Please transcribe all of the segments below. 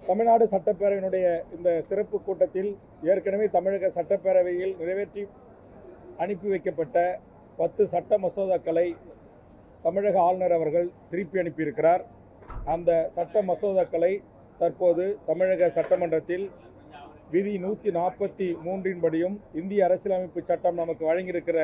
தமிழ்நாடு சட்டப்பேரவையினுடைய இந்த சிறப்பு கூட்டத்தில் ஏற்கனவே தமிழக சட்டப்பேரவையில் நிறைவேற்றி அனுப்பி வைக்கப்பட்ட பத்து சட்ட மசோதாக்களை தமிழக ஆளுநர் அவர்கள் திருப்பி அனுப்பியிருக்கிறார் அந்த சட்ட மசோதாக்களை தற்போது தமிழக சட்டமன்றத்தில் விதி நூற்றி நாற்பத்தி மூன்றின்படியும் இந்திய அரசியலமைப்பு சட்டம் நமக்கு வழங்கியிருக்கிற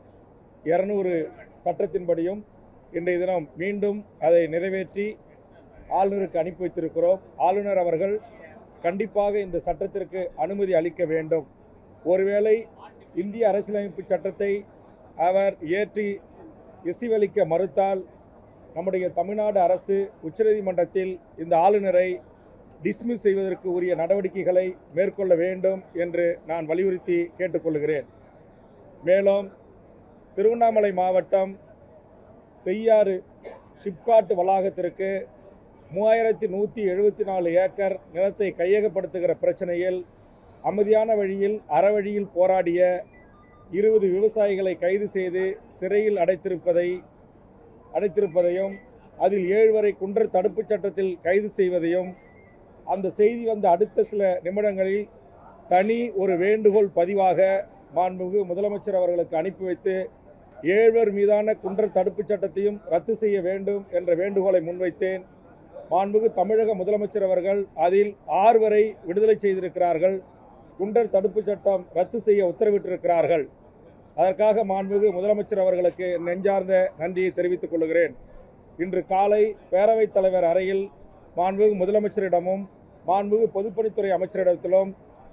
இரநூறு சட்டத்தின்படியும் இன்றைய தினம் மீண்டும் அதை நிறைவேற்றி ஆளுநருக்கு அனுப்பி வைத்திருக்கிறோம் ஆளுநர் அவர்கள் கண்டிப்பாக இந்த சட்டத்திற்கு அனுமதி அளிக்க வேண்டும் ஒருவேளை இந்திய அரசியலமைப்பு சட்டத்தை அவர் ஏற்றி இசைவளிக்க மறுத்தால் நம்முடைய தமிழ்நாடு அரசு உச்சநீதிமன்றத்தில் இந்த ஆளுநரை டிஸ்மிஸ் செய்வதற்கு உரிய நடவடிக்கைகளை மேற்கொள்ள வேண்டும் என்று நான் வலியுறுத்தி கேட்டுக்கொள்கிறேன் மேலும் திருவண்ணாமலை மாவட்டம் செய்யாறு ஷிப்காட் வளாகத்திற்கு மூவாயிரத்தி நூற்றி எழுபத்தி நாலு ஏக்கர் நிலத்தை கையகப்படுத்துகிற பிரச்சனையில் அமைதியான வழியில் அறவழியில் போராடிய இருபது விவசாயிகளை கைது செய்து சிறையில் அடைத்திருப்பதை அடைத்திருப்பதையும் அதில் ஏழு வரை குன்றர் தடுப்புச் சட்டத்தில் கைது செய்வதையும் அந்த செய்தி வந்த அடுத்த சில நிமிடங்களில் தனி ஒரு வேண்டுகோள் பதிவாக மாண்புமிகு முதலமைச்சர் அவர்களுக்கு அனுப்பி வைத்து ஏழ்வர் மீதான குன்றர் தடுப்புச் சட்டத்தையும் ரத்து செய்ய வேண்டும் என்ற வேண்டுகோளை முன்வைத்தேன் மாண்புமிகு தமிழக முதலமைச்சர் அவர்கள் அதில் ஆறு வரை விடுதலை செய்திருக்கிறார்கள் குண்டர் தடுப்புச் சட்டம் ரத்து செய்ய உத்தரவிட்டிருக்கிறார்கள் அதற்காக மாண்புமிகு முதலமைச்சர் அவர்களுக்கு நெஞ்சார்ந்த நன்றியை தெரிவித்துக் கொள்கிறேன் இன்று காலை பேரவைத் தலைவர் அறையில் மாண்புமிகு முதலமைச்சரிடமும் மாண்புமிகு பொதுப்பணித்துறை அமைச்சரிடத்திலும்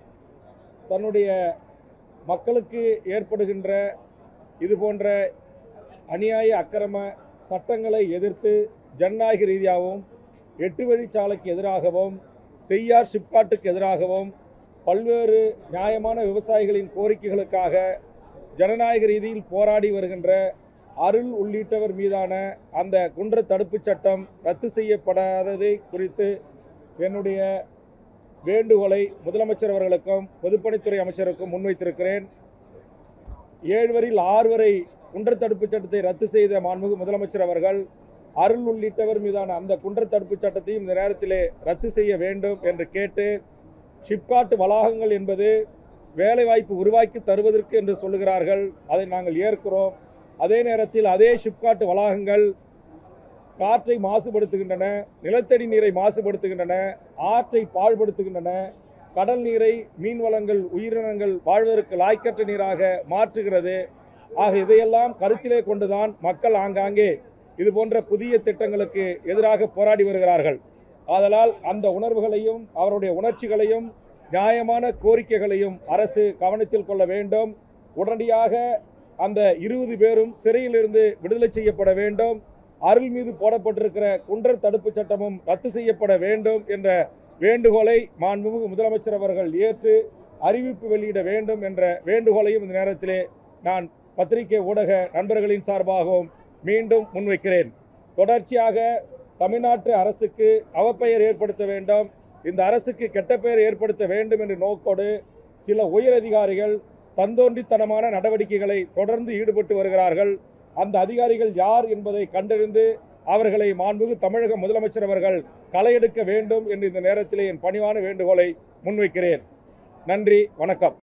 தன்னுடைய மக்களுக்கு ஏற்படுகின்ற இது போன்ற அநியாய அக்கிரம சட்டங்களை எதிர்த்து ஜனநாயக ரீதியாகவும் எட்டு வழிச்சாலைக்கு எதிராகவும் செய்யார் ஷிப்காட்டுக்கு எதிராகவும் பல்வேறு நியாயமான விவசாயிகளின் கோரிக்கைகளுக்காக ஜனநாயக ரீதியில் போராடி வருகின்ற அருள் உள்ளிட்டவர் மீதான அந்த குன்ற தடுப்புச் சட்டம் ரத்து செய்யப்படாததை குறித்து என்னுடைய வேண்டுகோளை முதலமைச்சர் அவர்களுக்கும் பொதுப்பணித்துறை அமைச்சருக்கும் முன்வைத்திருக்கிறேன் ஏழ்வரில் ஆறு வரை குன்ற தடுப்புச் சட்டத்தை ரத்து செய்த மாண்புமிகு முதலமைச்சர் அவர்கள் அருள் உள்ளிட்டவர் மீதான அந்த குன்ற தடுப்புச் சட்டத்தையும் இந்த நேரத்திலே ரத்து செய்ய வேண்டும் என்று கேட்டு ஷிப்காட் வளாகங்கள் என்பது வேலைவாய்ப்பு உருவாக்கி தருவதற்கு என்று சொல்லுகிறார்கள் அதை நாங்கள் ஏற்கிறோம் அதே நேரத்தில் அதே ஷிப்காட் வளாகங்கள் காற்றை மாசுபடுத்துகின்றன நிலத்தடி நீரை மாசுபடுத்துகின்றன ஆற்றை பாழ்படுத்துகின்றன கடல் நீரை மீன் வளங்கள் உயிரினங்கள் வாழ்வதற்கு லாய்க்கற்ற நீராக மாற்றுகிறது ஆக இதையெல்லாம் கருத்திலே கொண்டுதான் மக்கள் ஆங்காங்கே இது போன்ற புதிய திட்டங்களுக்கு எதிராக போராடி வருகிறார்கள் ஆதலால் அந்த உணர்வுகளையும் அவருடைய உணர்ச்சிகளையும் நியாயமான கோரிக்கைகளையும் அரசு கவனத்தில் கொள்ள வேண்டும் உடனடியாக அந்த இருபது பேரும் சிறையிலிருந்து விடுதலை செய்யப்பட வேண்டும் அருள் மீது போடப்பட்டிருக்கிற குன்றர் தடுப்புச் சட்டமும் ரத்து செய்யப்பட வேண்டும் என்ற வேண்டுகோளை மாண்புமிகு முதலமைச்சர் அவர்கள் ஏற்று அறிவிப்பு வெளியிட வேண்டும் என்ற வேண்டுகோளையும் இந்த நேரத்திலே நான் பத்திரிகை ஊடக நண்பர்களின் சார்பாகவும் மீண்டும் முன்வைக்கிறேன் தொடர்ச்சியாக தமிழ்நாட்டு அரசுக்கு அவப்பெயர் ஏற்படுத்த வேண்டும் இந்த அரசுக்கு கெட்ட பெயர் ஏற்படுத்த வேண்டும் என்ற நோக்கோடு சில உயர் அதிகாரிகள் தந்தோன்றித்தனமான நடவடிக்கைகளை தொடர்ந்து ஈடுபட்டு வருகிறார்கள் அந்த அதிகாரிகள் யார் என்பதை கண்டறிந்து அவர்களை மாண்புகு தமிழக முதலமைச்சர் அவர்கள் களையெடுக்க வேண்டும் என்று இந்த நேரத்திலே என் பணிவான வேண்டுகோளை முன்வைக்கிறேன் நன்றி வணக்கம்